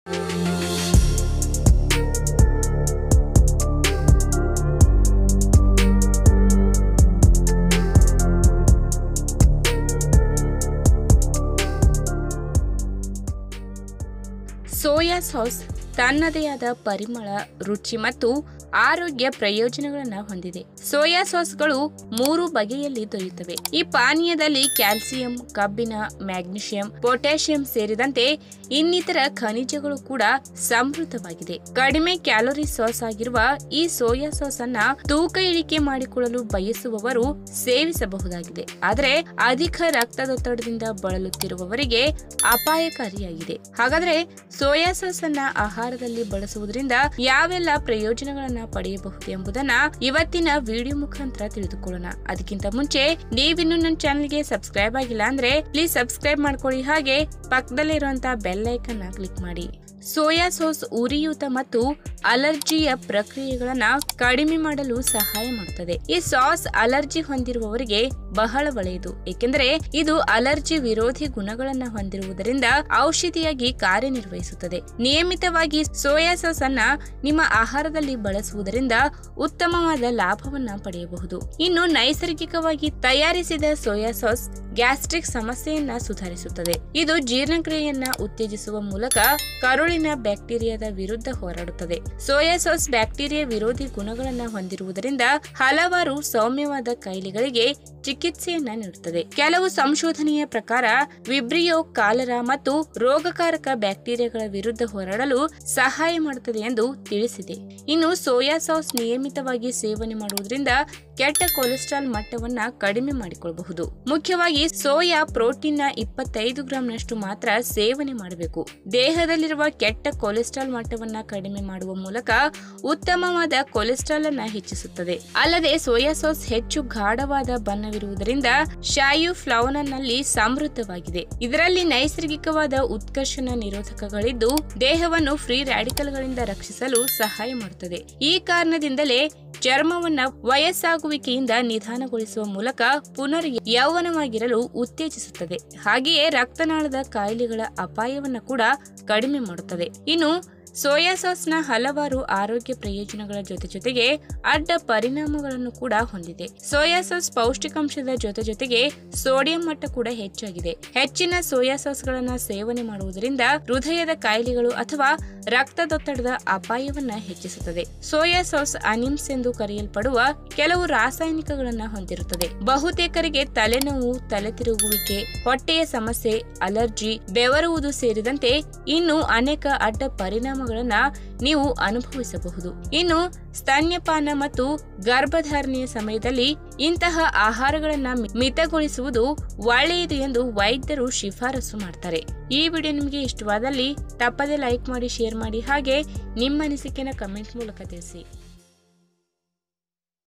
soya sauce ತನ್ನದೇ ಆದ ಪರಿಮಳ ರುಚಿ ಮತ್ತು ಆರೋಗ್ಯ ಪ್ರಯೋಜನಗಳನ್ನು ಹೊಂದಿದೆ ಸೋಯಾ ಸಾಸ್ಗಳು ಮೂರು ಬಗೆಯಲ್ಲಿ ದೊರೆಯುತ್ತವೆ ಈ ಪಾನೀಯದಲ್ಲಿ ಕ್ಯಾಲ್ಸಿಯಂ ಕಬ್ಬಿಣ ಮ್ಯಾಗ್ನೀಷಿಯಂ ಪೊಟ್ಯಾಷಿಯಂ ಸೇರಿದಂತೆ ಇನ್ನಿತರ ಖನಿಜಗಳು ಕೂಡ ಸಮೃದ್ಧವಾಗಿದೆ ಕಡಿಮೆ ಕ್ಯಾಲೋರಿ ಸಾಸ್ ಆಗಿರುವ ಈ ಸೋಯಾ ಸಾಸ್ ಅನ್ನ ತೂಕ ಇಳಿಕೆ ಮಾಡಿಕೊಳ್ಳಲು ಬಯಸುವವರು ಸೇವಿಸಬಹುದಾಗಿದೆ ಆದರೆ ಅಧಿಕ ರಕ್ತದೊತ್ತಡದಿಂದ ಬಳಲುತ್ತಿರುವವರಿಗೆ ಅಪಾಯಕಾರಿಯಾಗಿದೆ ಹಾಗಾದ್ರೆ ಸೋಯಾ ಸಾಸ್ ಅನ್ನ ಆಹಾರದಲ್ಲಿ ಬಳಸುವುದರಿಂದ ಯಾವೆಲ್ಲ ಪ್ರಯೋಜನಗಳನ್ನ ಪಡೆಯಬಹುದು ಎಂಬುದನ್ನ ಇವತ್ತಿನ ವಿಡಿಯೋ ಮುಖಾಂತರ ತಿಳಿದುಕೊಳ್ಳೋಣ ಅದಕ್ಕಿಂತ ಮುಂಚೆ ನೀವಿನ್ನು ನನ್ನ ಚಾನೆಲ್ಗೆ ಸಬ್ಸ್ಕ್ರೈಬ್ ಆಗಿಲ್ಲ ಅಂದ್ರೆ ಪ್ಲೀಸ್ ಸಬ್ಸ್ಕ್ರೈಬ್ ಮಾಡ್ಕೊಳ್ಳಿ ಹಾಗೆ ಪಕ್ಕದಲ್ಲಿರುವಂತಹ ಬೆಲ್ ಐಕನ್ ಕ್ಲಿಕ್ ಮಾಡಿ ಸೋಯಾ ಸಾಸ್ ಉರಿಯೂತ ಮತ್ತು ಅಲರ್ಜಿಯ ಪ್ರಕ್ರಿಯೆಗಳನ್ನ ಕಡಿಮೆ ಮಾಡಲು ಸಹಾಯ ಮಾಡುತ್ತದೆ ಈ ಸಾಸ್ ಅಲರ್ಜಿ ಹೊಂದಿರುವವರಿಗೆ ಬಹಳ ಒಳ್ಳೆಯದು ಏಕೆಂದರೆ ಇದು ಅಲರ್ಜಿ ವಿರೋಧಿ ಗುಣಗಳನ್ನ ಹೊಂದಿರುವುದರಿಂದ ಔಷಧಿಯಾಗಿ ಕಾರ್ಯನಿರ್ವಹಿಸುತ್ತದೆ ನಿಯಮಿತವಾಗಿ ಸೋಯಾ ಸಾಸ್ ಅನ್ನ ನಿಮ್ಮ ಆಹಾರದಲ್ಲಿ ಬಳಸುವುದರಿಂದ ಉತ್ತಮವಾದ ಲಾಭವನ್ನ ಪಡೆಯಬಹುದು ಇನ್ನು ನೈಸರ್ಗಿಕವಾಗಿ ತಯಾರಿಸಿದ ಸೋಯಾ ಸಾಸ್ ಗ್ಯಾಸ್ಟ್ರಿಕ್ ಸಮಸ್ಯೆಯನ್ನ ಸುಧಾರಿಸುತ್ತದೆ ಇದು ಜೀರ್ಣಕ್ರಿಯೆಯನ್ನ ಉತ್ತೇಜಿಸುವ ಮೂಲಕ ಕರುಳಿನ ಬ್ಯಾಕ್ಟೀರಿಯಾದ ವಿರುದ್ಧ ಹೋರಾಡುತ್ತದೆ ಸೋಯಾ ಸಾಸ್ ಬ್ಯಾಕ್ಟೀರಿಯಾ ವಿರೋಧಿ ಗುಣಗಳನ್ನ ಹೊಂದಿರುವುದರಿಂದ ಹಲವಾರು ಸೌಮ್ಯವಾದ ಕಾಯಿಲೆಗಳಿಗೆ ಚಿಕಿತ್ಸೆಯನ್ನ ನೀಡುತ್ತದೆ ಕೆಲವು ಸಂಶೋಧನೆಯ ಪ್ರಕಾರ ವಿಬ್ರಿಯೋ ಕಾಲರ ಮತ್ತು ರೋಗಕಾರಕ ಬ್ಯಾಕ್ಟೀರಿಯಾಗಳ ವಿರುದ್ಧ ಹೋರಾಡಲು ಸಹಾಯ ಮಾಡುತ್ತದೆ ಎಂದು ತಿಳಿಸಿದೆ ಇನ್ನು ಸೋಯಾ ಸಾಸ್ ನಿಯಮಿತವಾಗಿ ಸೇವನೆ ಮಾಡುವುದರಿಂದ ಕೆಟ್ಟ ಕೊಲೆಸ್ಟ್ರಾಲ್ ಮಟ್ಟವನ್ನ ಕಡಿಮೆ ಮಾಡಿಕೊಳ್ಳಬಹುದು ಮುಖ್ಯವಾಗಿ ಸೋಯಾ ಪ್ರೋಟೀನ್ನ ಇಪ್ಪತ್ತೈದು ಗ್ರಾಂನಷ್ಟು ಮಾತ್ರ ಸೇವನೆ ಮಾಡಬೇಕು ದೇಹದಲ್ಲಿರುವ ಕೆಟ್ಟ ಕೊಲೆಸ್ಟ್ರಾಲ್ ಮಟ್ಟವನ್ನ ಕಡಿಮೆ ಮಾಡುವ ಮೂಲಕ ಉತ್ತಮವಾದ ಕೊಲೆಸ್ಟ್ರಾಲ್ ಅನ್ನ ಹೆಚ್ಚಿಸುತ್ತದೆ ಅಲ್ಲದೆ ಸೋಯಾ ಸಾಸ್ ಹೆಚ್ಚು ಗಾಢವಾದ ಬಣ್ಣವಿರುವುದರಿಂದ ಶಾಯು ಫ್ಲವನನ್ ನಲ್ಲಿ ಸಮೃದ್ಧವಾಗಿದೆ ಇದರಲ್ಲಿ ನೈಸರ್ಗಿಕವಾದ ಉತ್ಕರ್ಷಣ ನಿರೋಧಕಗಳಿದ್ದು ದೇಹವನ್ನು ಫ್ರೀ ರ್ಯಾಡಿಕಲ್ಗಳಿಂದ ರಕ್ಷಿಸಲು ಸಹಾಯ ಮಾಡುತ್ತದೆ ಈ ಕಾರಣದಿಂದಲೇ ಚರ್ಮವನ್ನ ವಯಸ್ಸಾಗುವಿಕೆಯಿಂದ ನಿಧಾನಗೊಳಿಸುವ ಮೂಲಕ ಪುನರ್ ಯೌವನವಾಗಿರಲು ಉತ್ತೇಜಿಸುತ್ತದೆ ಹಾಗೆಯೇ ರಕ್ತನಾಳದ ಕಾಯಿಲೆಗಳ ಅಪಾಯವನ್ನ ಕೂಡ ಕಡಿಮೆ ಮಾಡುತ್ತದೆ ಇನ್ನು ಸೋಯಾ ಸಾಸ್ನ ಹಲವಾರು ಆರೋಗ್ಯ ಪ್ರಯೋಜನಗಳ ಜೊತೆ ಜೊತೆಗೆ ಅಡ್ಡ ಪರಿಣಾಮಗಳನ್ನು ಕೂಡ ಹೊಂದಿದೆ ಸೋಯಾ ಸಾಸ್ ಪೌಷ್ಟಿಕಾಂಶದ ಜೊತೆ ಜೊತೆಗೆ ಸೋಡಿಯಂ ಮಟ್ಟ ಕೂಡ ಹೆಚ್ಚಾಗಿದೆ ಹೆಚ್ಚಿನ ಸೋಯಾ ಸಾಸ್ಗಳನ್ನ ಸೇವನೆ ಮಾಡುವುದರಿಂದ ಹೃದಯದ ಕಾಯಿಲೆಗಳು ಅಥವಾ ರಕ್ತದೊತ್ತಡದ ಅಪಾಯವನ್ನ ಹೆಚ್ಚಿಸುತ್ತದೆ ಸೋಯಾ ಸಾಸ್ ಅನಿಮ್ಸ್ ಎಂದು ಕರೆಯಲ್ಪಡುವ ಕೆಲವು ರಾಸಾಯನಿಕಗಳನ್ನ ಹೊಂದಿರುತ್ತದೆ ಬಹುತೇಕರಿಗೆ ತಲೆನೋವು ತಲೆ ತಿರುಗುವಿಕೆ ಹೊಟ್ಟೆಯ ಸಮಸ್ಯೆ ಅಲರ್ಜಿ ಬೆವರುವುದು ಸೇರಿದಂತೆ ಇನ್ನು ಅನೇಕ ಅಡ್ಡ ಪರಿಣಾಮಗಳನ್ನ ನೀವು ಅನುಭವಿಸಬಹುದು ಇನ್ನು ಸ್ತನ್ಯಪಾನ ಮತ್ತು ಗರ್ಭಧಾರಣೆಯ ಸಮಯದಲ್ಲಿ ಇಂತಹ ಆಹಾರಗಳನ್ನ ಮಿತಗೊಳಿಸುವುದು ಒಳ್ಳೆಯದು ಎಂದು ವೈದ್ಯರು ಶಿಫಾರಸು ಮಾಡ್ತಾರೆ ಈ ವಿಡಿಯೋ ನಿಮಗೆ ಇಷ್ಟವಾದಲ್ಲಿ ತಪ್ಪದೆ ಲೈಕ್ ಮಾಡಿ ಶೇರ್ ಮಾಡಿ ಹಾಗೆ ನಿಮ್ಮ ಅನಿಸಿಕೆನ ಕಮೆಂಟ್ ಮೂಲಕ ತಿಳಿಸಿ